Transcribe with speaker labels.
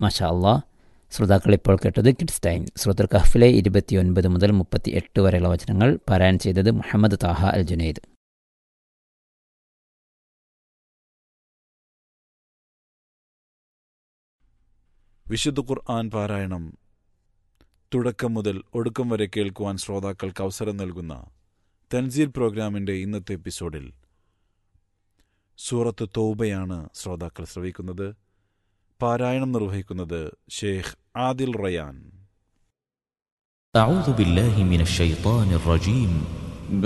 Speaker 1: മാഷാ അള്ളാ ശ്രോതാക്കൾ ഇപ്പോൾ കേട്ടത് കിഡ്സ് ടൈം സുഹൃത്തുൽ കഹ്ഫിലെ ഇരുപത്തിയൊൻപത് മുതൽ മുപ്പത്തി എട്ട് വരെയുള്ള വചനങ്ങൾ പാരായണം ചെയ്തത് മുഹമ്മദ് താഹ അൽ ജുനൈദ്
Speaker 2: വിശുദ്ധ ഖുർആൻ പാരായണം തുടക്കം മുതൽ ഒടുക്കം വരെ കേൾക്കുവാൻ ശ്രോതാക്കൾക്ക് അവസരം നൽകുന്ന തൻസീൽ പ്രോഗ്രാമിന്റെ ഇന്നത്തെ എപ്പിസോഡിൽ സൂറത്ത് തൗബയാണ് ശ്രോതാക്കൾ ശ്രവിക്കുന്നത് പാരായണം നിർവഹിക്കുന്നത് ഷേഖ് ആദിൽ റയാൻ
Speaker 3: أعوذ بالله من الشيطان الرجيم